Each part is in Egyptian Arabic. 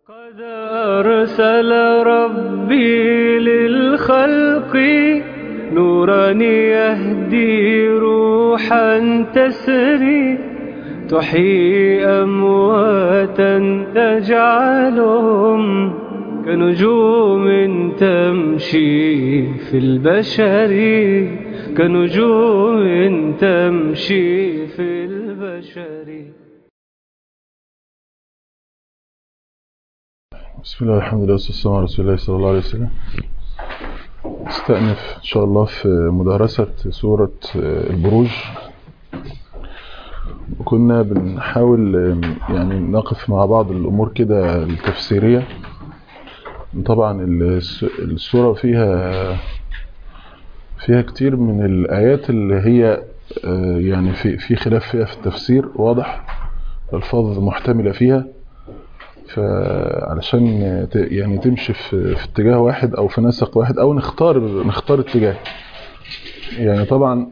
قد أرسل ربي للخلق نورا يهدي روحا تسري تحيي أمواتا تجعلهم كنجوم تمشي في البشر كنجوم تمشي في البشر بسم الله الحمد لله والسلام على رسول الله صلى الله عليه وسلم نستأنف إن شاء الله في مدارسة سورة البروج وكنا بنحاول يعني نقف مع بعض الأمور كده التفسيرية طبعا السورة فيها فيها كتير من الآيات اللي هي يعني في في خلاف فيها في التفسير واضح الفاظ محتملة فيها فعلشان يعني تمشي في, في اتجاه واحد او في نسق واحد او نختار نختار اتجاه يعني طبعا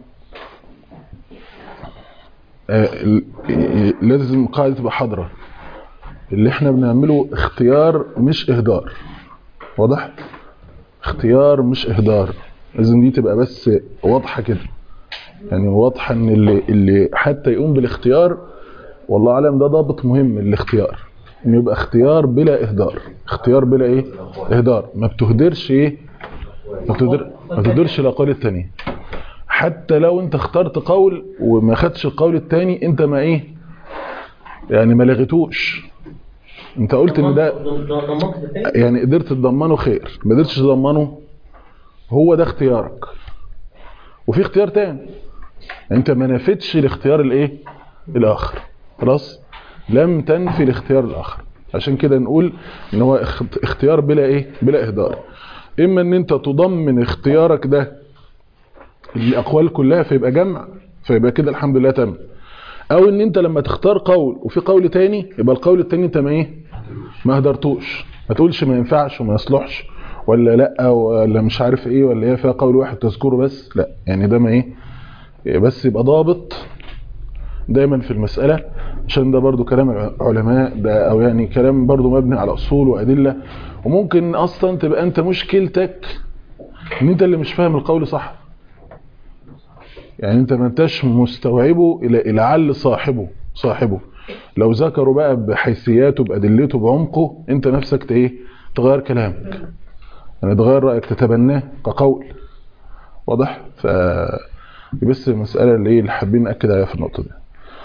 لازم قاعدة تبقى حاضرة اللي احنا بنعمله اختيار مش اهدار واضح اختيار مش اهدار لازم دي تبقى بس واضحة كده يعني واضحة ان اللي, اللي حتى يقوم بالاختيار والله اعلم ده ضابط مهم الاختيار ان يبقى اختيار بلا اهدار اختيار بلا ايه اهدار ما بتهدرش ايه ما بتهدر ما بتهدرش الاقوال الثانيه حتى لو انت اخترت قول وما خدش القول الثاني انت ما ايه يعني ما لغيتوش انت قلت ان ده يعني قدرت تضمنه خير ما قدرتش تضمنه هو ده اختيارك وفي اختيار تاني انت ما نفدتش الاختيار الايه الاخر خلاص لم تنفي الاختيار الاخر عشان كده نقول ان هو اختيار بلا ايه بلا اهدار اما ان انت تضمن اختيارك ده الاقوال كلها فيبقى جمع فيبقى كده الحمد لله تم او ان انت لما تختار قول وفي قول تاني يبقى القول التاني انت ما ايه ما هدرتوش ما تقولش ما ينفعش وما يصلحش ولا لا ولا مش عارف ايه ولا هي فيها قول واحد تذكره بس لا يعني ده ما ايه بس يبقى ضابط دايما في المسألة عشان ده برضو كلام العلماء ده او يعني كلام برضو مبني على اصول وادلة وممكن اصلا تبقى انت مشكلتك ان انت اللي مش فاهم القول صح يعني انت ما انتش مستوعبه الى لعل صاحبه صاحبه لو ذكروا بقى بحيثياته بادلته بعمقه انت نفسك ايه تغير كلامك يعني تغير رايك تتبناه كقول واضح ف بس المساله اللي ايه اللي حابين ناكد عليها في النقطه دي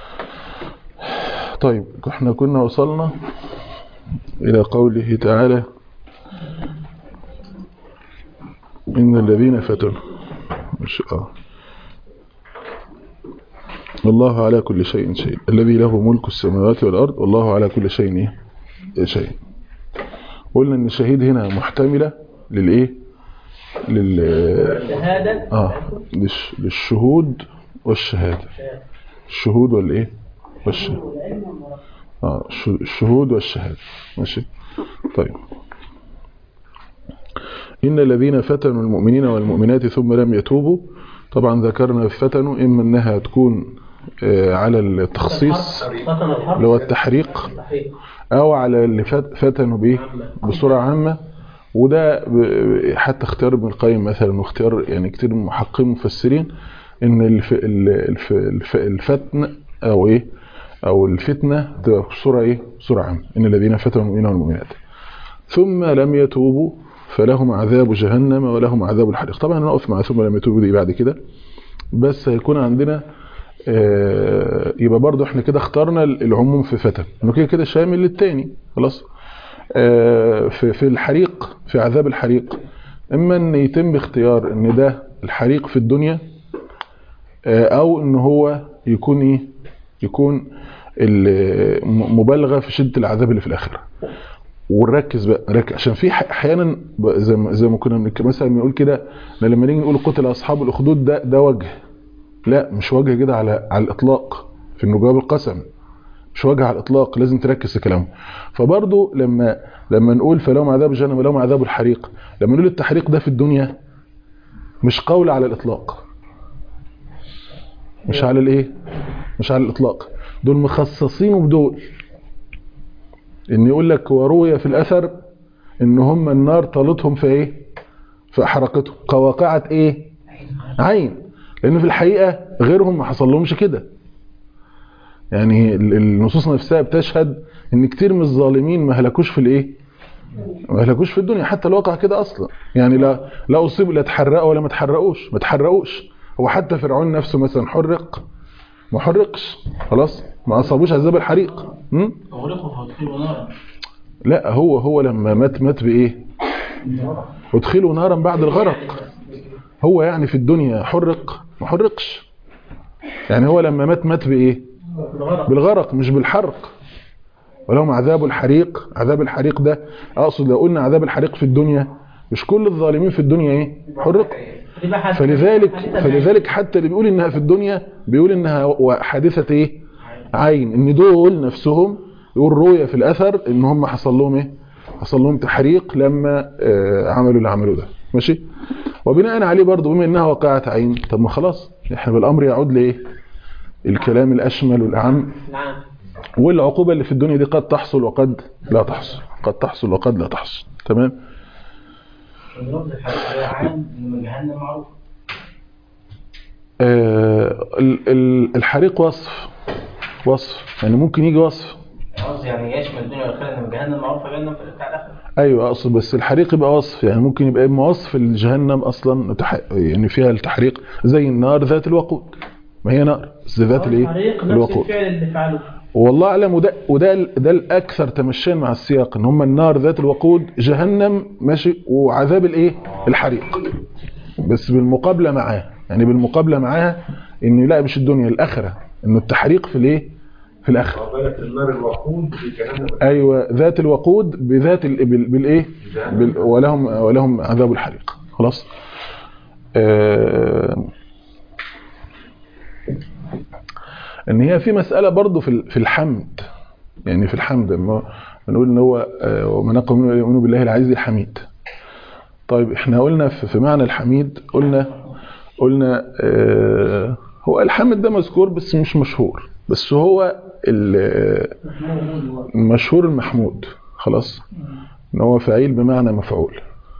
طيب احنا كنا وصلنا الى قوله تعالى ان الذين فتنوا مش اه الله على كل شيء شيء الذي له ملك السماوات والارض والله على كل شيء شيء قلنا ان الشهيد هنا محتمله للايه لل اه للش... للشهود والشهاده الشهود والايه والشهاده اه الشهود والشهاده ماشي طيب ان الذين فتنوا المؤمنين والمؤمنات ثم لم يتوبوا طبعا ذكرنا فتنوا اما انها تكون على التخصيص اللي هو التحريق او على اللي فتنوا به بصوره عامه وده حتى اختيار ابن القيم مثلا واختيار يعني كتير محققين مفسرين ان الف الف الف الفتن او ايه او الفتنه تبقى بصوره ايه بصوره عامه ان الذين فتنوا المؤمنين والمؤمنات ثم لم يتوبوا فلهم عذاب جهنم ولهم عذاب الحريق طبعا نقف مع ثم لم يتوبوا دي بعد كده بس هيكون عندنا آه يبقى برضو احنا كده اخترنا العموم في فتن انه كده كده شامل للتاني خلاص آه في في الحريق في عذاب الحريق اما ان يتم اختيار ان ده الحريق في الدنيا آه او ان هو يكون ايه يكون مبالغه في شده العذاب اللي في الاخره ونركز بقى ركز عشان في احيانا زي ما زي ما كنا مثلا بنقول كده لما نيجي نقول قتل اصحاب الاخدود ده ده وجه لا مش وجه كده على على الاطلاق في انه جواب القسم مش وجه على الاطلاق لازم تركز في كلامه فبرضه لما لما نقول فلهم عذاب جهنم ولهم عذاب الحريق لما نقول التحريق ده في الدنيا مش قول على الاطلاق مش على الايه مش على الاطلاق دول مخصصين بدول ان يقول لك وروي في الاثر ان هم النار طالتهم في ايه في احرقتهم كواقعة ايه عين لان في الحقيقة غيرهم ما حصل لهمش كده يعني ال- النصوص نفسها بتشهد ان كتير من الظالمين ما هلكوش في الايه ما هلكوش في الدنيا حتى الواقع كده اصلا يعني لا لا اصيب لا اتحرقوا ولا ما اتحرقوش ما اتحرقوش هو حتى فرعون نفسه مثلا حرق ما حرقش خلاص ما اصابوش عذاب الحريق م? أغرقوا فأدخلوا نارا لا هو هو لما مات مات بايه ادخلوا نارا بعد الغرق هو يعني في الدنيا حرق ما حرقش يعني هو لما مات مات بايه بالغرق مش بالحرق ولهم عذاب الحريق عذاب الحريق ده اقصد لو قلنا عذاب الحريق في الدنيا مش كل الظالمين في الدنيا ايه حرقوا فلذلك فلذلك حتى اللي بيقول انها في الدنيا بيقول انها حادثه ايه عين ان دول نفسهم يقول رؤيا في الاثر ان هم حصل لهم ايه حصل لهم تحريق لما آه، عملوا اللي عملوه ده ماشي وبناء عليه برضه بما انها وقعت عين طب ما خلاص احنا بالامر يعود لايه الكلام الاشمل والاعم نعم والعقوبة اللي في الدنيا دي قد تحصل وقد لا تحصل قد تحصل وقد لا تحصل تمام لفظ الحديث عام إن جهنم معروف آه ال- ال- الحريق وصف وصف يعني ممكن يجي وصف قصدي يعني يشمل الدنيا والآخرة إن جهنم معروفة جهنم في بتاع الآخرة ايوه اقصد بس الحريق يبقى وصف يعني ممكن يبقى اما وصف الجهنم اصلا تح- يعني فيها التحريق زي النار ذات الوقود ما هي نار بس ذات الايه الحريق نفس الوقود الفعل اللي فعله والله اعلم وده وده ال- ده الاكثر تمشيا مع السياق ان هم النار ذات الوقود جهنم ماشي وعذاب الايه الحريق بس بالمقابله معاه يعني بالمقابله معاها ان لا مش الدنيا الاخره انه التحريق في الايه في الاخره بالك النار الوقود في جهنم ايوه ذات الوقود بذات ال- بال- بالايه بال ولهم ولهم عذاب الحريق خلاص آه ان هي في مساله برضو في ال- في الحمد يعني في الحمد لما بنقول ان هو آه، ومن اقوى منه يؤمن بالله العزيز الحميد طيب احنا قلنا في في معنى الحميد قلنا قلنا آه، هو الحمد ده مذكور بس مش مشهور بس هو ال- المشهور المحمود خلاص ان هو فعيل بمعنى مفعول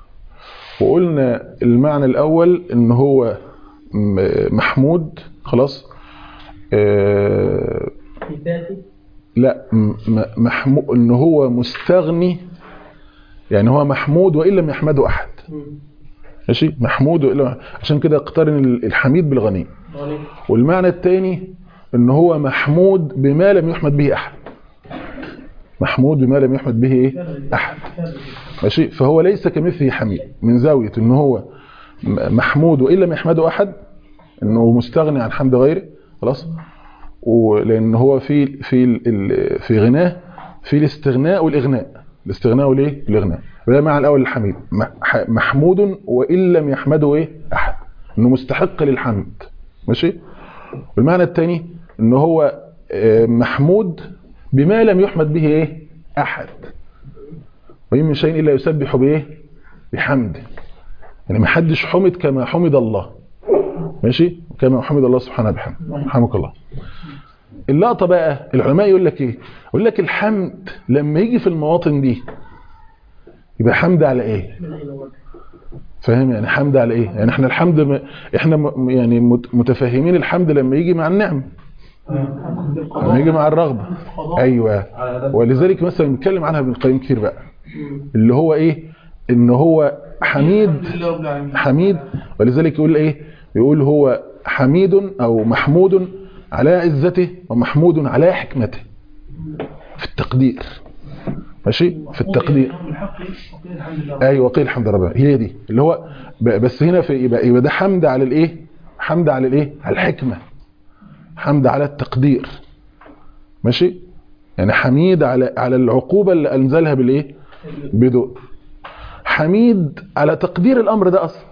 وقلنا المعنى الاول ان هو م- محمود خلاص آه، في ذاتي لا محمود ان هو مستغني يعني هو محمود وان لم يحمده احد ماشي محمود وإن لم عشان كده اقترن الحميد بالغني والمعنى الثاني ان هو محمود بما لم يحمد به احد محمود بما لم يحمد به ايه احد ماشي فهو ليس كمثله حميد من زاويه ان هو م- محمود وان لم يحمده احد انه مستغني عن حمد غيره خلاص ولان هو في في ال- ال- في غناه في الاستغناء والاغناء الاستغناء والايه الاغناء ده معنى الاول الحميد م- ح- محمود وان لم يحمده ايه احد انه مستحق للحمد ماشي والمعنى الثاني ان هو آه، محمود بما لم يحمد به ايه احد وإن من شيء الا يسبح بايه بحمده يعني ما حدش حمد كما حمد الله ماشي كما حمد الله سبحانه بحمده رحمك الله اللقطة بقى العلماء يقول لك ايه يقول لك الحمد لما يجي في المواطن دي يبقى حمد على ايه فاهم يعني حمد على ايه يعني احنا الحمد م... احنا م... يعني مت- متفاهمين الحمد لما يجي مع النعم لما يجي مع الرغبة ايوه ولذلك مثلا بنتكلم عنها ابن القيم كتير بقى اللي هو ايه ان هو حميد حميد ولذلك يقول ايه يقول هو حميد او محمود على عزته ومحمود على حكمته في التقدير ماشي في التقدير ايوه قيل الحمد لله هي دي اللي هو ب- بس هنا في يبقى, يبقى ده حمد على الايه حمد على الايه على الحكمه حمد على التقدير ماشي يعني حميد على على العقوبه اللي انزلها بالايه بدون حميد على تقدير الامر ده اصلا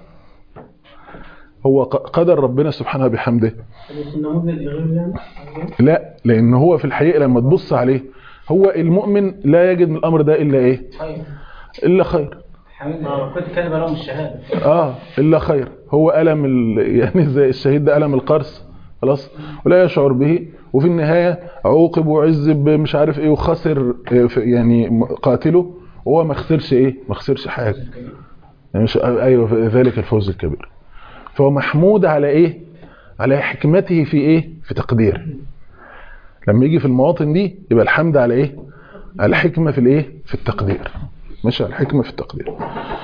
هو ق- قدر ربنا سبحانه بحمده النموذج الغير يعني لا لان هو في الحقيقه لما تبص عليه هو المؤمن لا يجد من الامر ده الا ايه طيب الا خير حميد كنت كاتب لهم الشهادة اه الا خير هو الم ال... يعني زي الشهيد ده الم القرص خلاص ولا يشعر به وفي النهايه عوقب وعذب مش عارف ايه وخسر آه، في- يعني م- قاتله وهو ما خسرش ايه ما خسرش حاجه يعني مش ايوه ذلك الفوز الكبير فهو محمود على ايه على حكمته في ايه في تقديره لما يجي في المواطن دي يبقى الحمد على ايه على الحكمه في الايه في التقدير ماشي على الحكمه في التقدير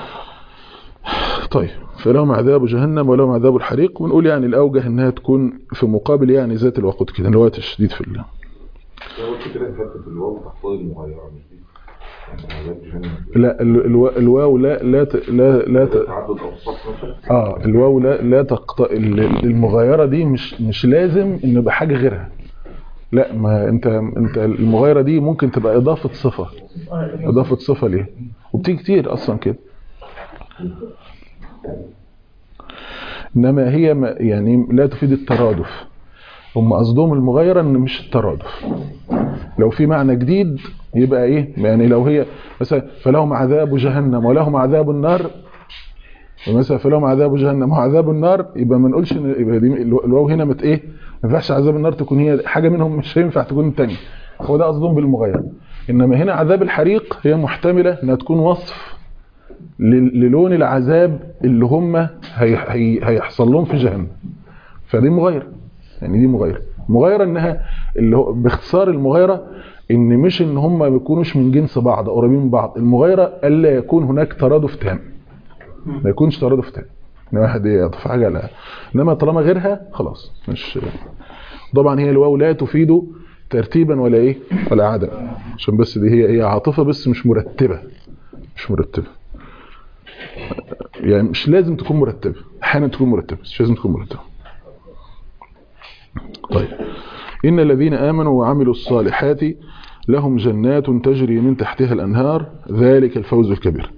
طيب فلهم عذاب جهنم ولهم عذاب الحريق ونقول يعني الاوجه انها تكون في مقابل يعني ذات الوقود كده اللي هو تشديد في الله هو كده حته الواو تحتضن المغايره مش دي يعني عذاب جهنم لا ال- الوا- الواو لا لا ت- لا لا ت- تعدد اوصاف مثلا اه الواو لا لا تقط... ال- المغايره دي مش مش لازم ان يبقى حاجه غيرها لا ما انت انت المغايره دي ممكن تبقى اضافه صفه اضافه صفه ليه وبتيجي كتير اصلا كده انما هي ما يعني لا تفيد الترادف هم قصدهم المغايره ان مش الترادف لو في معنى جديد يبقى ايه يعني لو هي مثلا فلهم عذاب جهنم ولهم عذاب النار ومثلا فلهم عذاب جهنم وعذاب النار يبقى ما نقولش ان يبقى دي الو- الواو هنا مت ايه ما ينفعش عذاب النار تكون هي حاجه منهم مش هينفع تكون الثانيه هو ده قصدهم بالمغايره انما هنا عذاب الحريق هي محتمله انها تكون وصف لل- للون العذاب اللي هم هي هي هيحصل لهم في جهنم فدي مغايره يعني دي مغايره مغايره انها اللي هو باختصار المغايره ان مش ان هم ما يكونوش من جنس بعض قريبين من بعض المغايره الا يكون هناك ترادف تام ما يكونش ترادف تام ان واحد يضيف حاجه على انما طالما غيرها خلاص مش طبعا هي الواو لا تفيد ترتيبا ولا ايه ولا عدم عشان بس دي هي هي عاطفه بس مش مرتبه مش مرتبه يعني مش لازم تكون مرتبه احيانا تكون مرتبه بس مش لازم تكون مرتبه طيب ان الذين امنوا وعملوا الصالحات لهم جنات تجري من تحتها الانهار ذلك الفوز الكبير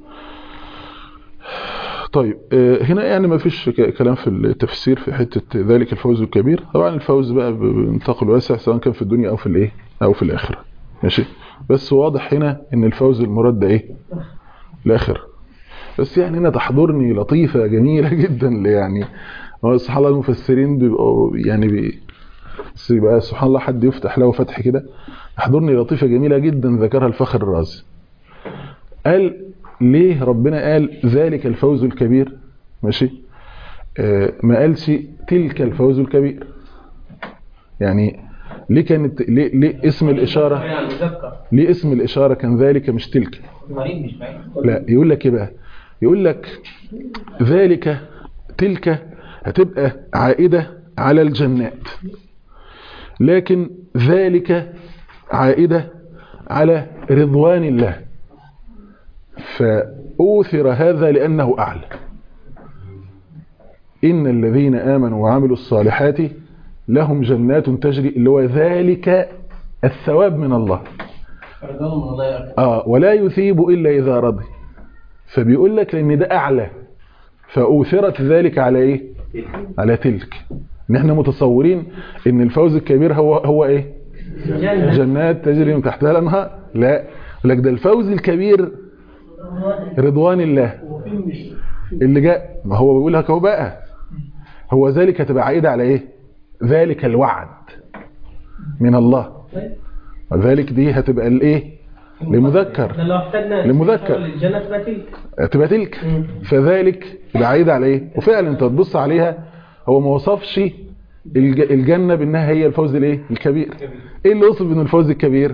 طيب آه، هنا يعني ما فيش ك- كلام في التفسير في حتة ذلك الفوز الكبير طبعا الفوز بقى ب- بنطاق الواسع سواء كان في الدنيا او في الايه او في الاخره ماشي بس واضح هنا ان الفوز المراد ده ايه الاخره بس يعني هنا تحضرني لطيفة جميلة جدا اللي يعني هو سبحان الله المفسرين بيبقوا يعني بي بس يبقى سبحان الله حد يفتح له فتح كده تحضرني لطيفة جميلة جدا ذكرها الفخر الرازي قال ليه ربنا قال ذلك الفوز الكبير ماشي آه ما قالش تلك الفوز الكبير يعني ليه كانت ليه, ليه اسم الإشارة يعني مذكر ليه اسم الإشارة كان ذلك مش تلك قريب مش بعيد لا يقول لك ايه بقى يقول لك ذلك تلك هتبقى عائدة على الجنات لكن ذلك عائدة على رضوان الله فأوثر هذا لأنه أعلى إن الذين آمنوا وعملوا الصالحات لهم جنات تجري اللي هو ذلك الثواب من الله رضوان من الله يا آه ولا يثيب إلا إذا رضي فبيقول لك لأن ده أعلى فأوثرت ذلك على إيه على تلك إن إحنا متصورين إن الفوز الكبير هو هو إيه جنة جنات تجري من تحتها الأنهار لا يقول لك ده الفوز الكبير رضوان الله اللي جاء ما هو بيقول لك هو بقى هو ذلك هتبقى عائدة على إيه ذلك الوعد من الله وذلك دي هتبقى الإيه لمذكر ده لو احتاجنا لمذكر. للجنة تبقى تلك تبقى تلك مم. فذلك بعيد على ايه وفعلا انت تبص عليها هو ما وصفش الج- الجنة بانها هي الفوز الايه الكبير ايه اللي وصف انه الفوز الكبير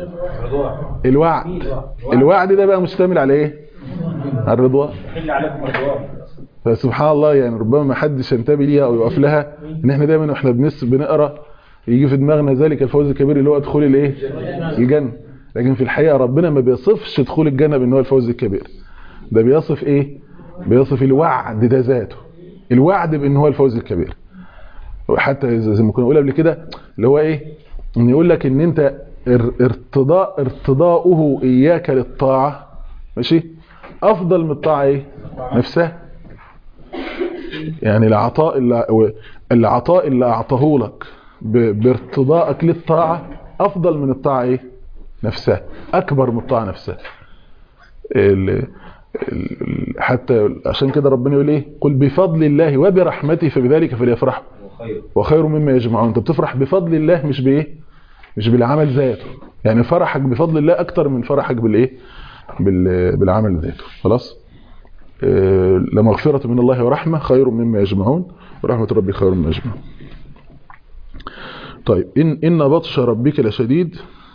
الوعد الوعد ده بقى مشتمل على ايه على الرضوان حل عليكم رضوان فسبحان الله يعني ربما ما حدش ينتبه ليها او يقف لها ان احنا دايما واحنا بنس بنقرا يجي في دماغنا ذلك الفوز الكبير اللي هو دخول الايه الجنه لكن في الحقيقه ربنا ما بيصفش دخول الجنه بان هو الفوز الكبير ده بيصف ايه بيصف الوعد ده ذاته الوعد بان هو الفوز الكبير وحتى زي ما كنا قلنا قبل كده اللي هو ايه ان يقول لك ان انت ار- ارتضاء ارتضاؤه اياك للطاعه ماشي افضل من الطاعه ايه نفسها يعني العطاء اللي العطاء اللي اعطاه لك ب- بارتضائك للطاعه افضل من الطاعه ايه نفسها اكبر من الطاعه نفسها ال- ال- حتى عشان كده ربنا يقول ايه قل بفضل الله وبرحمته فبذلك فليفرحوا خير وخير مما يجمعون انت بتفرح بفضل الله مش بايه مش بالعمل ذاته يعني فرحك بفضل الله اكتر من فرحك بالايه بال- بالعمل ذاته خلاص آه، لمغفرة من الله ورحمة خير مما يجمعون ورحمة ربي خير مما يجمعون طيب إن, إن بطش ربك لشديد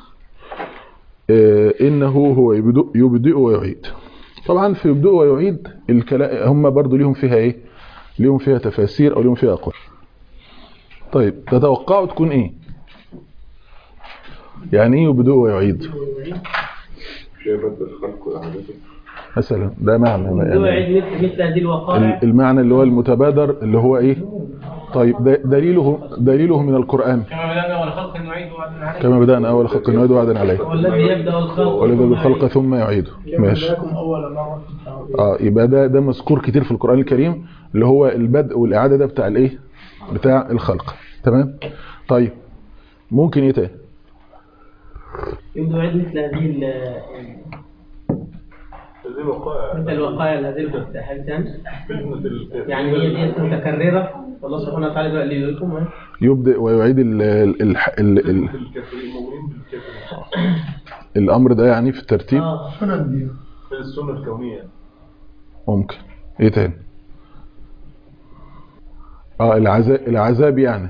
آه، إنه هو يبدئ, يبدئ ويعيد طبعا في يبدئ ويعيد الكلام هم برضو ليهم فيها ايه ليهم فيها تفاسير او ليهم فيها اقوال طيب تتوقعوا تكون ايه يعني ايه يبدئ ويعيد شيء بدل الخلق وإعادته مثلا ده معنى هو يعني يعيد مثل مثل هذه الوقائع المعنى اللي هو المتبادر اللي هو ايه طيب ده دليله دليله من القرآن كما بدأنا أول خلق نعيد وعدنا عليه كما بدأنا أول خلق نعيد وعدا عليه والذي يبدأ الخلق ولذا بالخلق ثم يعيده ماشي أول مرة اه يبقى ده ده مذكور كتير في القرآن الكريم اللي هو البدء والإعادة ده بتاع الايه بتاع الخلق تمام طيب ممكن ايه تاني يبدأ يعيد مثل هذه ال- هذه الوقائع مثل الوقائع هذه الحدثان فتنة الكافرين يعني هي دي متكررة والله سبحانه وتعالى بقى ليكم يبدأ ويعيد ال ال ال ال ال بالكافرين المؤمنين بالكافرين الأمر ده يعني في الترتيب اه في السنة الكونية ممكن ايه تاني اه العذاب العذاب يعني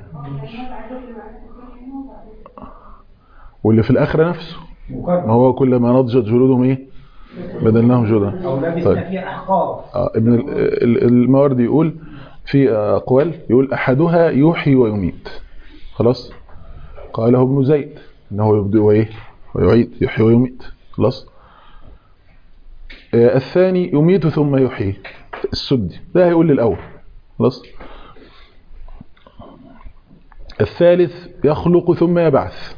واللي في الآخرة نفسه ما هو كلما نضجت جلودهم ايه بدلناهم جلودا أو لبس طيب. فيها أحقاب آه ابن ال- ال- الماوردي يقول في أقوال يقول أحدها يحيي ويميت خلاص قاله ابن زيد إنه يبدأ وإيه ويعيد يحيي ويميت خلاص آه الثاني يميت ثم يحيي السدي ده هيقول للأول خلاص الثالث يخلق ثم يبعث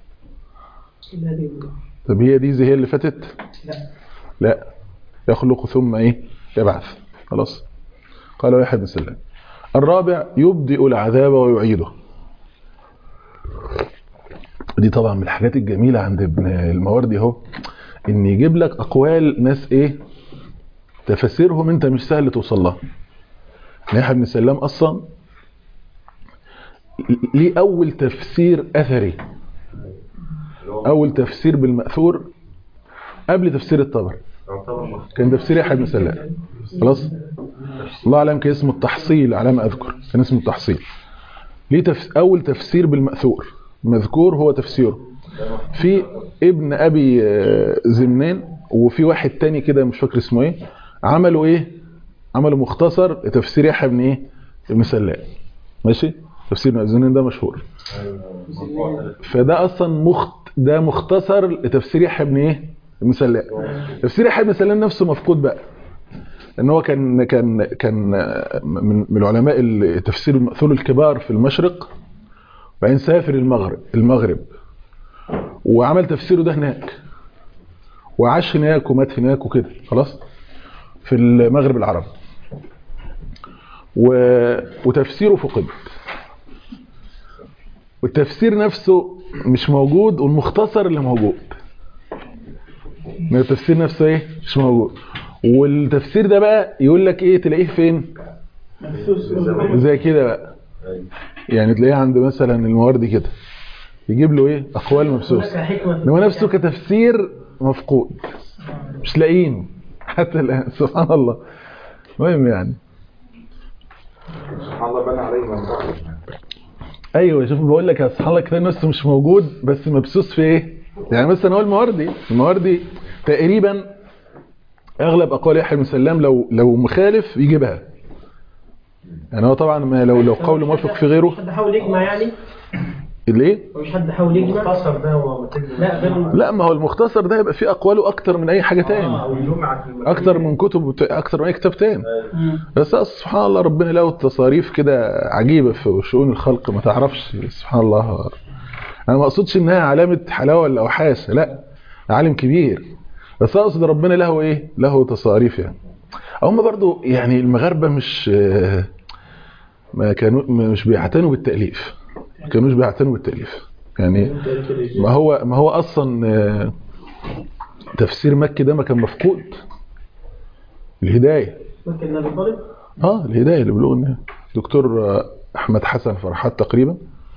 طب هي دي زي هي اللي فاتت لا. لا يخلق ثم ايه يبعث خلاص قال يحيى بن سلام الرابع يبدئ العذاب ويعيده دي طبعا من الحاجات الجميلة عند ابن المواردي اهو ان يجيب لك اقوال ناس ايه تفاسيرهم انت مش سهل توصل لها يحيى بن سلام اصلا ليه اول تفسير اثري اول تفسير بالمأثور قبل تفسير الطبري يعتبر كان تفسير يحيى بن سلام خلاص الله اعلم كان اسمه التحصيل على ما اذكر كان اسمه التحصيل ليه تفس... اول تفسير بالمأثور مذكور هو تفسيره في ابن ابي آه، زمنان وفي واحد تاني كده مش فاكر اسمه ايه عملوا ايه عملوا مختصر تفسير يحيى بن ايه ابن سلام ماشي تفسير ابن ابي زمنان ده مشهور فده اصلا مخت ده مختصر لتفسير يحيى بن ايه ابن سلام تفسير يحيى بن سلام نفسه مفقود بقى ان هو كان كان كان من من العلماء التفسير المأثور الكبار في المشرق وبعدين سافر المغرب المغرب وعمل تفسيره ده هناك وعاش هناك ومات هناك وكده خلاص في المغرب العربي و... وتفسيره فقد والتفسير نفسه مش موجود والمختصر اللي موجود ما التفسير نفسه ايه مش موجود والتفسير ده بقى يقول لك ايه تلاقيه فين زي كده بقى يعني تلاقيه عند مثلا المواردي كده يجيب له ايه اقوال مبسوسه هناك حكمة انما نفسه كتفسير مفقود مش لاقيين حتى الان سبحان الله المهم يعني سبحان الله بنى عليه من بعد ايوه شوف بقول لك يا سبحان الله كده نفسه مش موجود بس مبسوس في ايه يعني مثلا هو المواردي المواردي تقريبا اغلب اقوال يحيى بن سلام لو لو مخالف يجيبها يعني هو طبعا ما لو لو قول موافق في غيره حد حاول يجمع يعني الايه مش حد حاول يجمع المختصر ده هو لا غير الم- لا ما هو المختصر ده يبقى فيه اقواله اكتر من اي حاجه تاني أو جمعة المكان اكتر من كتب وت- اكتر من اي كتاب تاني مم. بس سبحان الله ربنا له تصاريف كده عجيبه في شؤون الخلق ما تعرفش سبحان الله انا ما اقصدش انها علامه حلاوه ولا اوحاش لا عالم كبير بس اقصد ربنا له ايه له تصاريف يعني هم برضو يعني المغاربه مش ما كانوا مش بيعتنوا بالتاليف ما كانوش بيعتنوا بالتاليف يعني ما هو ما هو اصلا آه، تفسير مكي ده ما كان مفقود الهدايه ممكن نبي طالب اه الهدايه اللي بيقولوا ان دكتور آه، احمد حسن فرحات تقريبا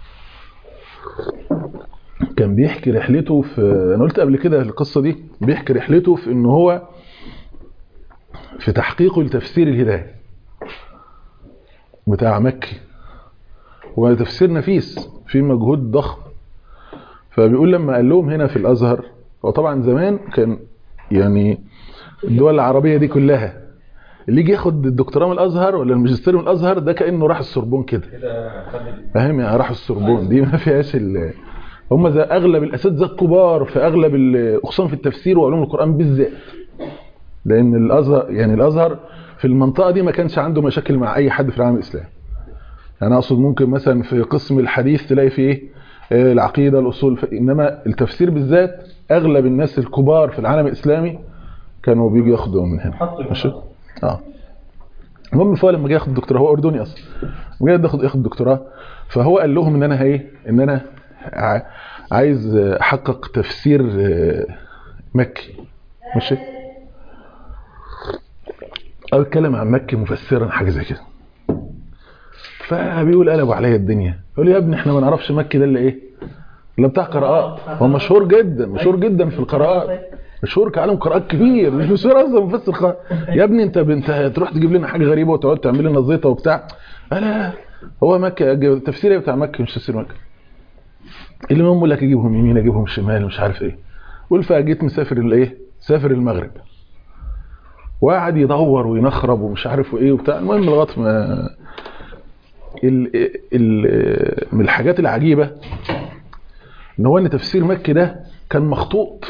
كان بيحكي رحلته في انا قلت قبل كده القصه دي بيحكي رحلته في ان هو في تحقيقه لتفسير الهدايه بتاع مكي هو تفسير نفيس في مجهود ضخم فبيقول لما قال لهم هنا في الازهر هو طبعا زمان كان يعني الدول العربيه دي كلها اللي يجي ياخد الدكتوراه من الازهر ولا الماجستير من الازهر ده كانه راح السوربون كده فاهم يعني راح السوربون دي ما فيهاش ال هم زي اغلب الاساتذه الكبار في اغلب ال- خصوصا في التفسير وعلوم القران بالذات لان الازهر يعني الازهر في المنطقه دي ما كانش عنده مشاكل مع اي حد في العالم الاسلامي يعني اقصد ممكن مثلا في قسم الحديث تلاقي فيه ايه آه، العقيده الاصول ف- انما التفسير بالذات اغلب الناس الكبار في العالم الاسلامي كانوا بيجوا ياخدوا من هنا ماشي اه المهم فهو لما جه ياخد دكتوراه هو اردني اصلا لما جه ياخد ياخد دكتوراه فهو قال لهم ان انا ايه ان انا ع- عايز احقق تفسير آه، مكي ماشي او اتكلم عن مكي مفسرا حاجه زي كده فبيقول قلبوا عليا الدنيا يقول لي يا ابني احنا ما نعرفش مكي ده اللي ايه اللي بتاع قراءات هو مشهور جدا مشهور جدا في القراءات مشهور كعالم قراءات كبير مش مشهور اصلا مفسر قراءات يا ابني انت انت تروح تجيب لنا حاجه غريبه وتقعد تعمل لنا زيطه وبتاع لا هو مكي تفسير بتاع مكي مش تفسير مكي اللي هم يقول لك اجيبهم يمين اجيبهم شمال مش عارف ايه والفا جيت مسافر الايه سافر المغرب وقعد يدور وينخرب ومش عارف ايه وبتاع المهم لغايه ما ال ال من الحاجات العجيبه ان هو ان تفسير مكي ده كان مخطوط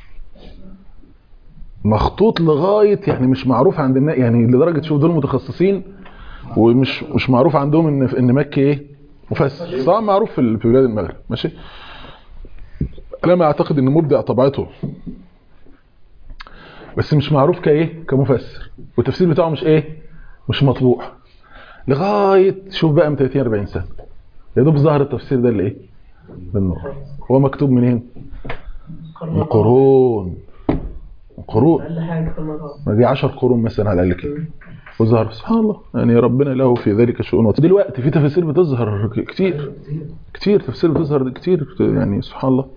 مخطوط لغايه يعني مش معروف عند الناس يعني لدرجه شوف دول متخصصين ومش مش معروف عندهم ان ان مكي ايه مفسر طبعا معروف في في بلاد المغرب ماشي انا ما اعتقد ان مبدع طبيعته بس مش معروف كايه كمفسر والتفسير بتاعه مش ايه مش مطبوع لغايه شوف بقى من 30 40 سنه يا دوب ظهر التفسير ده لايه للنور هو مكتوب منين من قرون قرون اقل حاجه في الموضوع ما دي 10 قرون مثلا على الاقل كده وظهر سبحان الله يعني ربنا له في ذلك شؤون دلوقتي في تفاسير بتظهر ك- كتير كتير تفسير بتظهر كتير يعني سبحان الله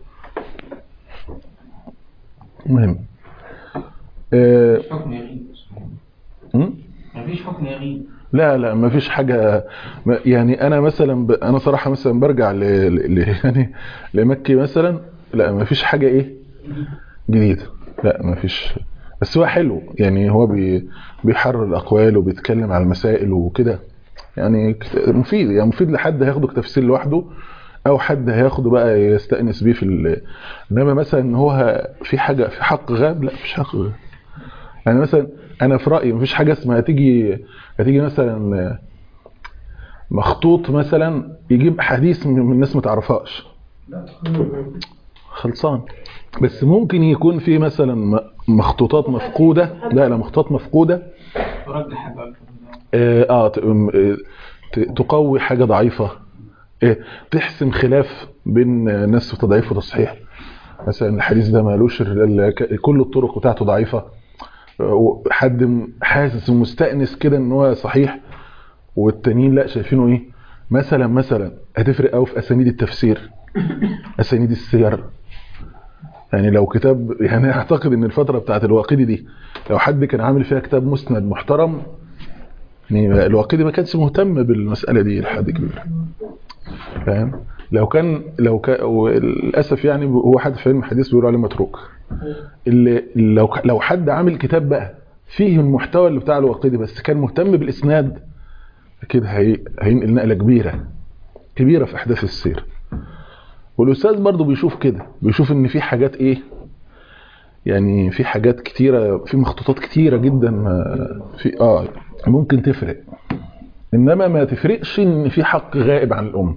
المهم آه، حكم يغيب م? مفيش حكم يغيب لا لا ما فيش حاجة ما- يعني أنا مثلا ب... أنا صراحة مثلا برجع ل... ل... ل... يعني لمكي مثلا لا ما فيش حاجة إيه جديدة لا ما فيش بس هو حلو يعني هو بي... بيحرر الأقوال وبيتكلم على المسائل وكده يعني كت- مفيد يعني مفيد لحد هياخده كتفسير لوحده أو حد هياخده بقى يستأنس بيه في ال... إنما مثلا إن هو ه- في حاجة في حق غاب لا مفيش حق غاب يعني مثلا انا في رايي مفيش حاجه اسمها تيجي هتيجي مثلا مخطوط مثلا يجيب حديث من من الناس ما تعرفهاش خلصان بس ممكن يكون في مثلا م- مخطوطات مفقوده لا لا مخطوطات مفقوده ترجح حاجه اه آه، ت- م- آه، ت- تقوي حاجه ضعيفه آه، تحسم خلاف بين آه، ناس في تضعيف وتصحيح مثلا الحديث ده مالوش ال- ال- ك- كل الطرق بتاعته ضعيفه آه، حد م- حاسس ومستأنس كده ان هو صحيح والتانيين لا شايفينه ايه مثلا مثلا هتفرق قوي في اسانيد التفسير اسانيد السير يعني لو كتاب يعني اعتقد ان الفتره بتاعت الواقدي دي لو حد كان عامل فيها كتاب مسند محترم يعني الواقدي ما كانش مهتم بالمساله دي لحد كبير فاهم لو كان لو كان وللاسف يعني هو حد في علم الحديث بيقولوا عليه متروك اللي لو لو حد عامل كتاب بقى فيه المحتوى اللي بتاع الواقدي بس كان مهتم بالاسناد اكيد هي هينقل نقله كبيره كبيره في احداث السير والاستاذ برضه بيشوف كده بيشوف ان في حاجات ايه يعني في حاجات كتيره في مخطوطات كتيره جدا ما- في اه ممكن تفرق انما ما تفرقش ان في حق غائب عن الامه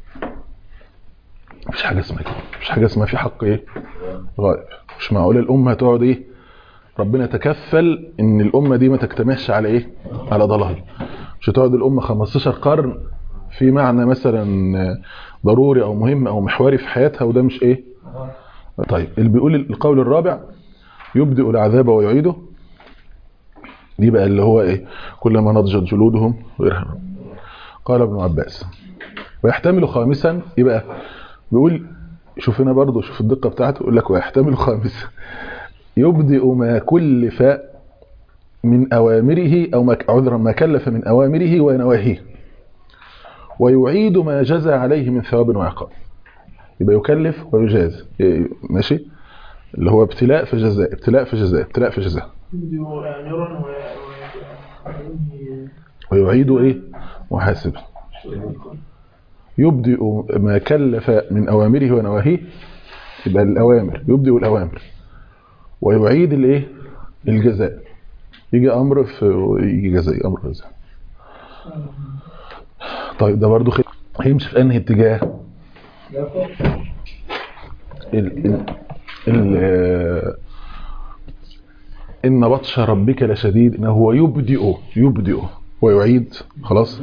مفيش حاجه اسمها كده مفيش حاجه اسمها في حق ايه غائب مش معقوله الامه هتقعد ايه ربنا تكفل ان الامه دي ما تجتمعش على ايه على ضلال مش هتقعد الامه 15 قرن في معنى مثلا ضروري او مهم او محوري في حياتها وده مش ايه طيب اللي بيقول القول الرابع يبدئ العذاب ويعيده دي بقى اللي هو ايه كلما نضجت جلودهم غيرها قال ابن عباس ويحتمل خامسا يبقى بيقول شوف هنا برضه شوف الدقة بتاعته يقول لك ويحتمل خامسا يبدئ ما كلف من أوامره أو ما عذرا ما كلف من أوامره ونواهيه ويعيد ما جزى عليه من ثواب وعقاب يبقى يكلف ويجاز إيه، ماشي اللي هو ابتلاء في جزاء ابتلاء في جزاء ابتلاء في جزاء أميرا ويعيد ايه محاسبا يبدئ ما كلف من اوامره ونواهيه يبقى الاوامر يبدئ الاوامر ويعيد الايه الجزاء يجي امر في يجي جزاء امر جزاء طيب ده برضو خ... هيمشي في انهي اتجاه ال... ال... ال... ان بطش ربك لشديد ان هو يبدئ يبدئ ويعيد خلاص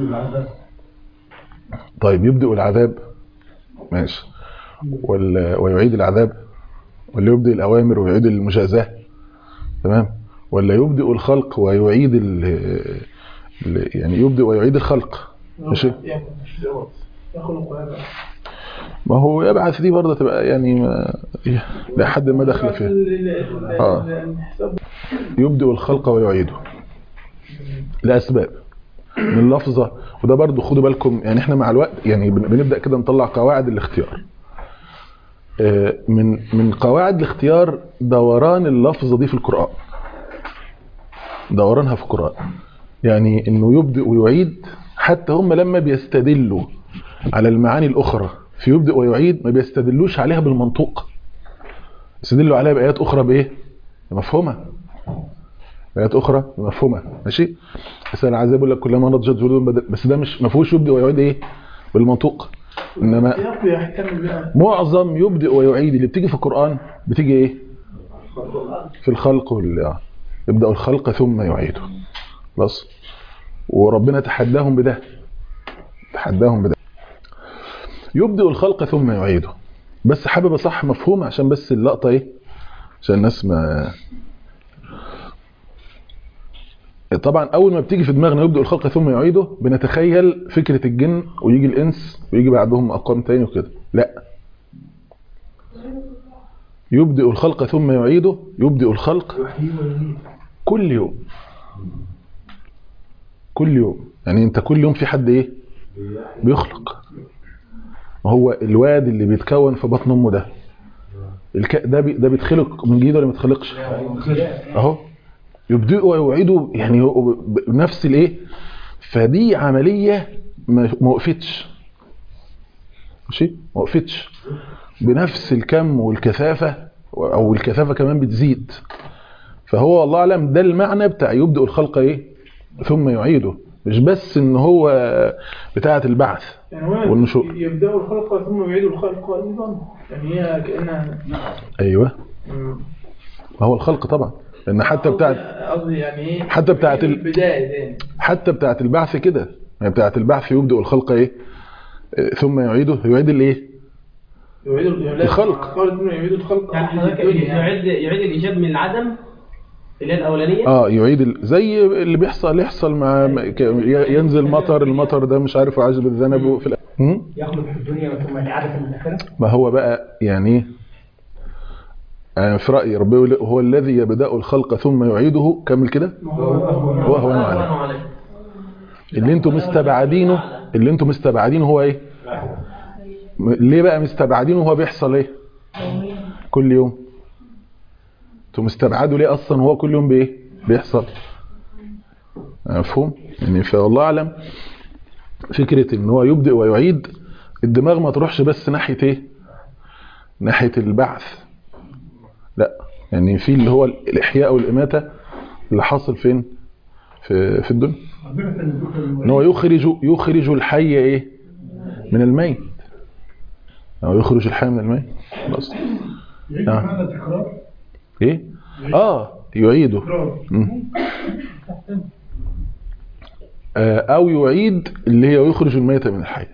طيب يبدئ العذاب ماشي ولا ويعيد العذاب ولا يبدئ الاوامر ويعيد المجازاه تمام ولا يبدئ الخلق ويعيد ال ال- يعني يبدئ ويعيد الخلق ماشي يخلق هذا ما هو يبعث دي برضه تبقى يعني ما لحد ما دخل فيها آه. يبدئ الخلق ويعيده لأسباب من لفظة وده برضو خدوا بالكم يعني احنا مع الوقت يعني بن- بنبدأ كده نطلع قواعد الاختيار آه، من من قواعد الاختيار دوران اللفظة دي في القرآن دورانها في القرآن يعني انه يبدئ ويعيد حتى هم لما بيستدلوا على المعاني الأخرى في يبدئ ويعيد ما بيستدلوش عليها بالمنطوق يستدلوا عليها بآيات أخرى بإيه؟ مفهومة آيات أخرى مفهومة ماشي بس أنا عايز أقول لك كلما نضجت جلودهم بدل بس ده مش ما فيهوش يبدئ ويعيد إيه؟ بالمنطوق إنما يقضي يحتمل بقى معظم يبدئ ويعيد اللي بتيجي في القرآن بتيجي إيه؟ في الخلق وال آه. يبدأ الخلق ثم يعيده خلاص وربنا تحداهم بده تحداهم بده يبدئ الخلق ثم يعيده بس حابب اصح مفهوم عشان بس اللقطه ايه عشان الناس ما طبعا اول ما بتيجي في دماغنا يبدأ الخلق ثم يعيده بنتخيل فكره الجن ويجي الانس ويجي بعدهم اقوام تاني وكده لا يبدئ الخلق ثم يعيده يبدئ الخلق كل يوم كل يوم يعني انت كل يوم في حد ايه بيخلق ما هو الواد اللي بيتكون في بطن امه ده الك... ده بي... ده بيتخلق من جديد ولا ما بيتخلقش اهو يبدئ ويعيده يعني هو ب- بنفس الايه فدي عمليه ما ما وقفتش ماشي ما وقفتش بنفس الكم والكثافه او الكثافه كمان بتزيد فهو والله اعلم ده المعنى بتاع يبدأ الخلق ايه ثم يعيده مش بس ان هو بتاعه البعث يعني هو والنشوء. يبدأ الخلق ثم يعيد الخلق أيضا يعني هي كأنها ايوه مم. ما هو الخلق طبعا لان حتى بتاعه قصدي يعني ايه حتى بتاعت ال- البداية تاني حتى بتاعه البعث كده يعني بتاعه البعث يبدأ الخلق ايه آه، ثم يعيده يعيد الايه يعيد ال- الخلق. قال ثم يعيد الخلق يعني حضرتك الدنيا يعني. يعيد يعيد الايجاد من العدم اللي هي الاولانيه اه يعيد ال... زي اللي بيحصل اللي يحصل مع ك- ي- ينزل مطر المطر ده مش عارف عاجب الذنب في الأ- هم؟ يخلق في الدنيا ثم الاعاده من الاخره ما هو بقى يعني ايه؟ آه، في رأيي ربنا يقول هو الذي يبدأ الخلق ثم يعيده كمل كده وهو عليه اللي انتم مستبعدينه اللي انتم مستبعدينه هو ايه م- ليه بقى مستبعدينه هو بيحصل ايه كل يوم انتم مستبعدوا ليه اصلا هو كل يوم بايه بيحصل مفهوم يعني فالله اعلم فكرة ان هو يبدأ ويعيد الدماغ ما تروحش بس ناحية ايه ناحية البعث لا يعني في اللي هو الاحياء والاماتة اللي حاصل فين في في الدنيا ان هو يخرج يخرج الحي ايه من الميت او يخرج الحي من الميت خلاص نعم ايه اه يعيده مم. آه، او يعيد اللي هي يخرج الميت من الحي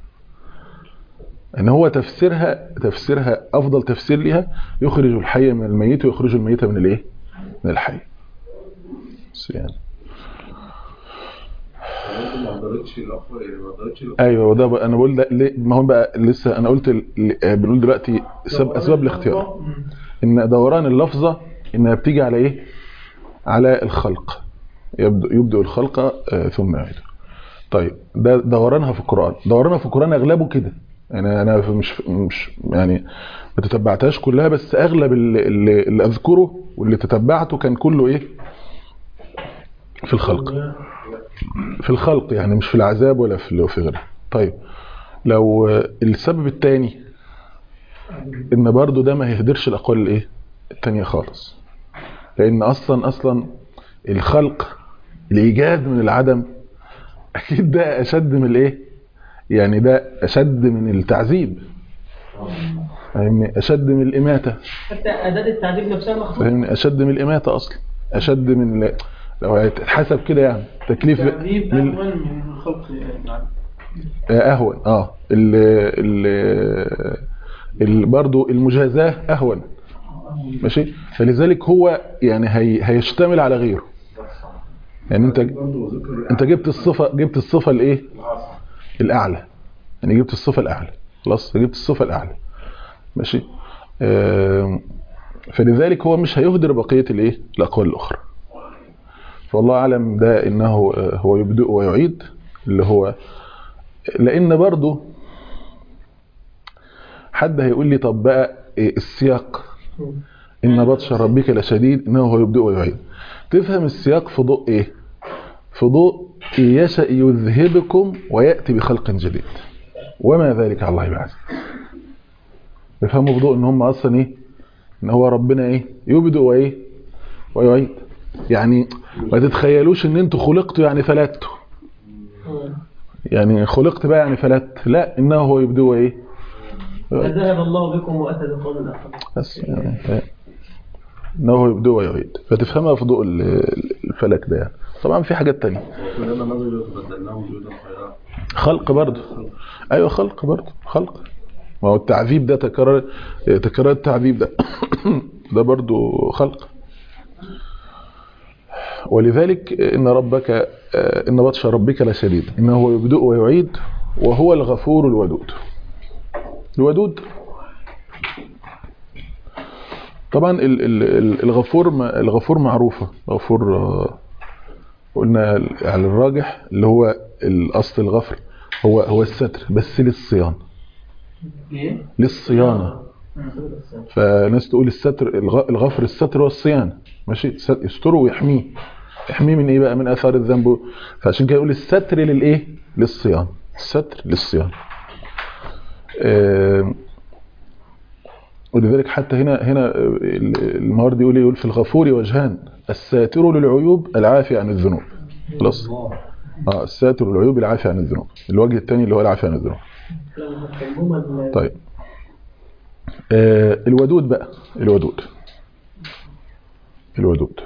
ان هو تفسيرها تفسيرها افضل تفسير لها يخرج الحي من الميت ويخرج الميت من الايه من الحي بس يعني ما قدرتش الأخوة ما قدرتش الأخوة ايوه وده بقى انا بقول ده ليه ما هو بقى لسه انا قلت ال- ال- بنقول دلوقتي سب اسباب الاختيار ان دوران اللفظه انها بتيجي على ايه على الخلق يبدو يبدو الخلق آه، ثم يعيد طيب ده دورانها في القران دورانها في القران اغلبه كده يعني انا مش مش يعني ما تتبعتهاش كلها بس اغلب اللي, اللي, اللي اذكره واللي تتبعته كان كله ايه في الخلق في الخلق يعني مش في العذاب ولا في في غيره طيب لو آه، السبب الثاني ان برضو ده ما يهدرش الاقوال الايه التانية خالص لان اصلا اصلا الخلق الايجاد من العدم اكيد ده اشد من الايه يعني ده اشد من التعذيب فاهمني اشد من الاماته حتى اداه التعذيب نفسها مخصوصه فاهمني اشد من الاماته اصلا اشد من ال- لو هيتحسب كده يعني تكليف التعذيب من اهون من الخلق يعني آه، اهون اه ال ال ال برضه المجازاه اهون ماشي فلذلك هو يعني هي هيشتمل على غيره يعني انت انت جبت الصفه جبت الصفه الايه الاعلى يعني جبت الصفه الاعلى خلاص جبت الصفه الاعلى ماشي آم، فلذلك هو مش هيهدر بقيه الايه الاقوال الاخرى فالله اعلم ده انه آه، هو يبدئ ويعيد اللي هو لان برضه حد هيقول لي طب بقى إيه السياق ان بطش ربك لشديد انه هو يبدئ ويعيد تفهم السياق في ضوء ايه في ضوء يشاء يذهبكم وياتي بخلق جديد وما ذلك على الله بعزيز يفهموا في ضوء ان هم اصلا ايه ان هو ربنا ايه يبدئ وايه ويعيد يعني ما تتخيلوش ان انتوا خلقتوا يعني فلتوا يعني خلقت بقى يعني فلت لا انه هو يبدئ وايه فذهب الله بكم واتى بقوم اخر بس يعني ف- انه هو يبدئ ويعيد فتفهمها في ضوء ال- ال- الفلك ده يعني طبعا في حاجات تانية كلما نزلوا بدلناهم جودا خيرا خلق برضه ايوه خلق برضه خلق ما هو التعذيب ده تكرار تكرار التعذيب ده ده برضه خلق ولذلك ان ربك آه، ان بطش ربك لشديد انه هو يبدئ ويعيد وهو الغفور الودود الودود طبعا ال- ال- ال- الغفور ما- الغفور معروفه غفور آه، قلنا على الراجح اللي هو الاصل الغفر هو هو الستر بس للصيانه ايه؟ للصيانه فناس تقول الستر الغ- الغفر الستر والصيانه ماشي س- يستره ويحميه يحميه من ايه بقى من اثار الذنب فعشان كده يقول الستر للايه للصيانه الستر للصيانه آم، ولذلك حتى هنا هنا آه، ال- الموارد يقول إيه؟ يقول في الغفور وجهان الساتر للعيوب العافي عن الذنوب خلاص اه الساتر للعيوب العافي عن الذنوب الوجه الثاني اللي هو العافي عن الذنوب لما تكلموا ال- طيب آه الودود بقى الودود الودود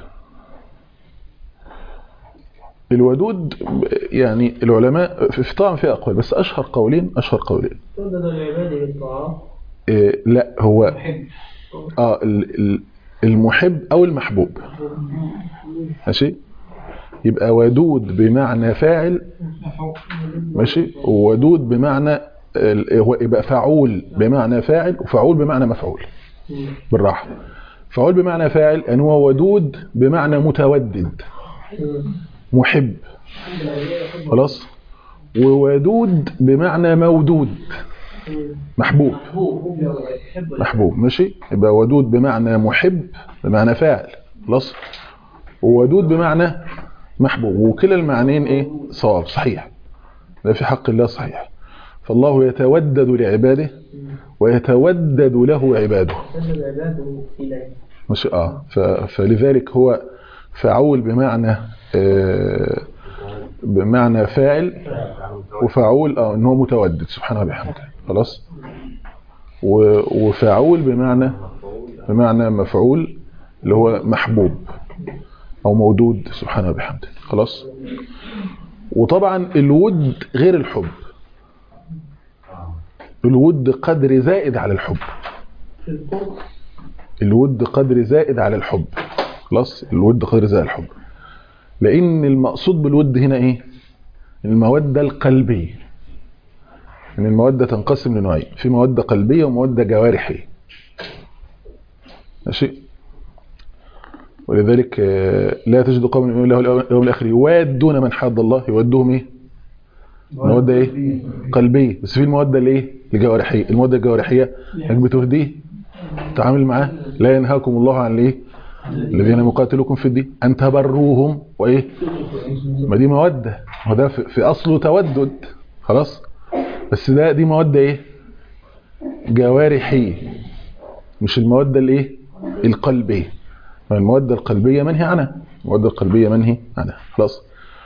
الودود يعني العلماء في في- طبعا في اقوال بس اشهر قولين اشهر قولين تردد العباد بالطاعات آه لا هو محب اه ال- ال- المحب او المحبوب ماشي يبقى ودود بمعنى فاعل ماشي وودود بمعنى ال- هو يبقى فعول بمعنى فاعل وفعول بمعنى مفعول بالراحه فعول بمعنى فاعل ان هو ودود بمعنى متودد محب خلاص وودود بمعنى مودود محبوب محبوب يحب محبوب ماشي يبقى ودود بمعنى محب بمعنى فاعل خلاص وودود بمعنى محبوب وكلا المعنيين ايه صواب صحيح ده في حق الله صحيح فالله يتودد لعباده ويتودد له عباده تردد العباد اليه ماشي اه ف- فلذلك هو فعول بمعنى آه بمعنى فاعل وفعول اه ان هو متودد سبحانه وبحمده خلاص و- وفعول بمعنى بمعنى مفعول اللي هو محبوب او مودود سبحانه وبحمده خلاص وطبعا الود غير الحب الود قدر زائد على الحب في القرب الود قدر زائد على الحب خلاص الود قدر زائد على الحب لان المقصود بالود هنا ايه المودة القلبية ان المودة تنقسم لنوعين في مودة قلبية ومودة جوارحية ماشي ولذلك آه، لا تجد قوم يؤمنون بالله واليوم الاخر يوادون من حاد الله يودهم ايه المودة ايه قلبية بس في المودة الايه الجوارحية المودة الجوارحية انك بتهديه تعامل معاه لا ينهاكم الله عن الايه الذين يقاتلوكم في الدين ان تبروهم وايه ما دي مودة وده في في اصله تودد خلاص بس ده دي مودة ايه جوارحية مش المودة الايه القلبية المودة القلبية منهي عنها المودة القلبية منهي عنها خلاص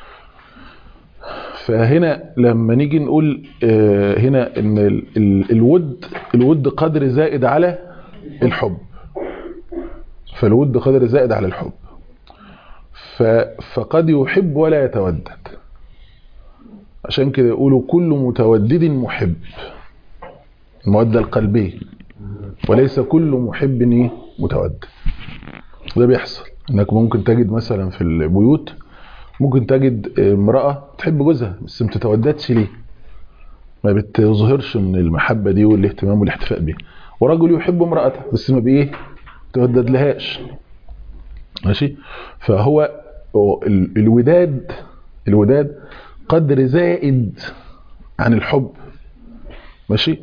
فهنا لما نيجي نقول آه، هنا ان ال- ال- الود الود قدر زائد على الحب فالود قدر زائد على الحب ف- فقد يحب ولا يتودد عشان كده يقولوا كل متودد محب المودة القلبية وليس كل محب إيه؟ متودد ده بيحصل انك ممكن تجد مثلا في البيوت ممكن تجد امرأة تحب جوزها بس ما بتتوددش ليه ما بتظهرش من المحبة دي والاهتمام والاحتفاء بيها ورجل يحب امرأته بس ما بايه تودد لهاش ماشي فهو ال- الوداد الوداد قدر زائد عن الحب ماشي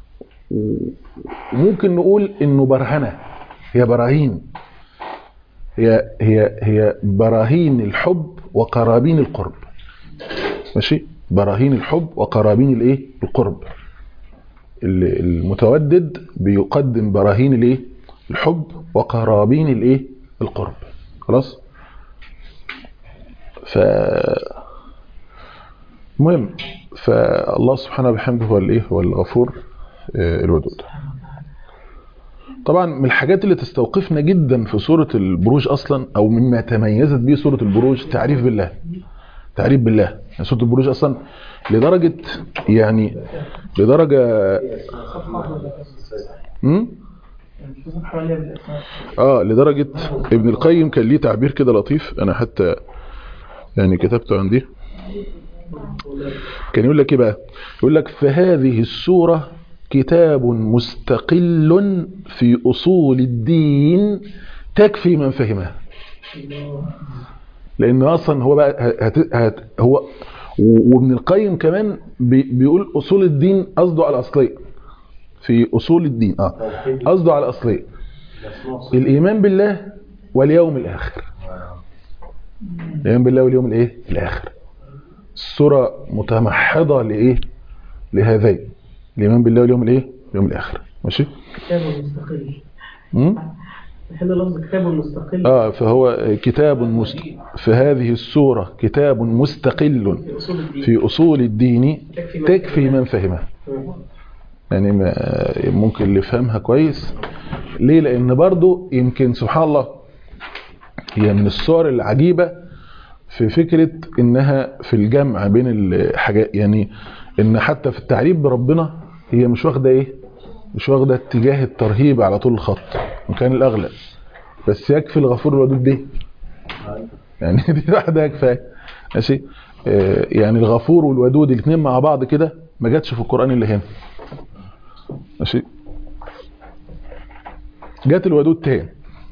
وممكن نقول انه برهنة هي براهين هي هي هي براهين الحب وقرابين القرب ماشي براهين الحب وقرابين الايه القرب ال- المتودد بيقدم براهين الايه الحب وقرابين الايه القرب خلاص ف المهم فالله سبحانه وبحمده هو الايه هو الغفور آه، الودود طبعا من الحاجات اللي تستوقفنا جدا في سورة البروج أصلا أو مما تميزت به سورة البروج تعريف بالله تعريف بالله يعني سورة البروج أصلا لدرجة يعني لدرجة م? اه لدرجة ابن القيم كان ليه تعبير كده لطيف أنا حتى يعني كتبته عندي كان يقول لك ايه بقى يقول لك فهذه السورة كتاب مستقل في أصول الدين تكفي من فهمها لأن أصلا هو بقى هت هت هو وابن القيم كمان بي بيقول أصول الدين قصده على الأصلية في أصول الدين اه قصده على الأصلية الإيمان بالله واليوم الآخر الإيمان بالله واليوم الإيه الآخر السورة متمحضة لإيه لهذين الإيمان بالله واليوم الإيه اليوم الآخر ماشي كتاب مستقل مم؟ نحل لفظ كتاب مستقل آه فهو كتاب مست... في هذه السورة كتاب مستقل في أصول الدين في أصول الدين تكفي من تكفي من فهمه مم. يعني ما ممكن اللي يفهمها كويس ليه لأن برضو يمكن سبحان الله هي من الصور العجيبة في فكرة إنها في الجمع بين الحاجات يعني إن حتى في التعريف بربنا هي مش واخدة إيه مش واخدة اتجاه الترهيب على طول الخط وكان الأغلب بس يكفي الغفور الودود دي يعني دي واحدة كفاية ماشي آه، يعني الغفور والودود الاثنين مع بعض كده ما جاتش في القرآن إلا هنا ماشي جات الودود تاني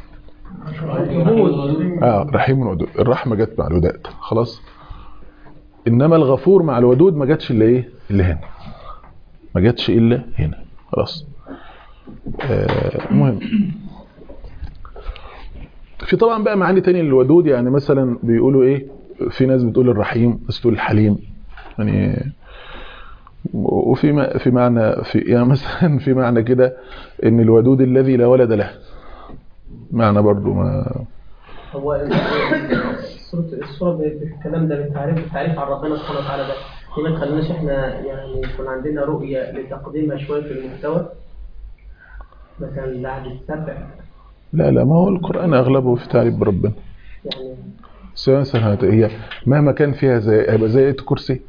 اه رحيم ودود الرحمه جت مع الوداد خلاص انما الغفور مع الودود ما جاتش الا ايه الا هنا ما جاتش الا هنا خلاص آه مهم في طبعا بقى معاني تانية للودود يعني مثلا بيقولوا ايه في ناس بتقول الرحيم ناس بتقول الحليم يعني وفي ما- في معنى في يعني مثلا في معنى كده ان الودود الذي لا ولد له معنى برضو ما هو الصورة الصورة بالكلام ده بالتعريف التعريف عن ربنا سبحانه وتعالى ده دي ما تخليناش احنا يعني يكون عندنا رؤية لتقديمها شوية في المحتوى مثلا بعد السبع لا لا ما هو القرآن أغلبه في تعريف بربنا يعني سواء مثلا هت- هي مهما كان فيها زي هيبقى زي آية الكرسي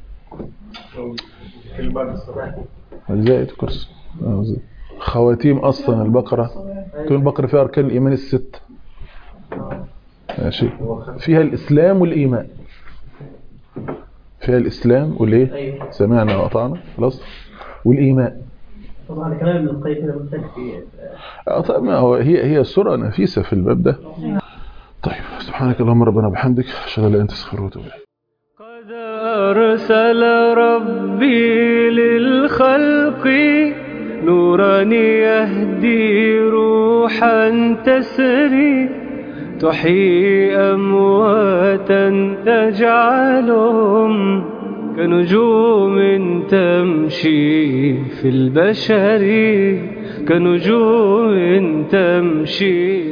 زي آية الكرسي آه، زي- خواتيم أصلا البقرة تقول البقرة فيها أركان الإيمان الست ماشي فيها الإسلام والإيمان فيها الاسلام والايه ايوه سمعنا واطعنا خلاص والايمان طبعا كلام ابن القيم هنا محتاج في آه، طيب ما هو هي هي سورة نفيسة في الباب ده طيب سبحانك اللهم ربنا وبحمدك اشهد ان لا اله الا انت استغفرك واتوب اليك قد أرسل ربي للخلق نورا يهدي روحا تسري تحيي أمواتا تجعلهم كنجوم تمشي في البشر كنجوم تمشي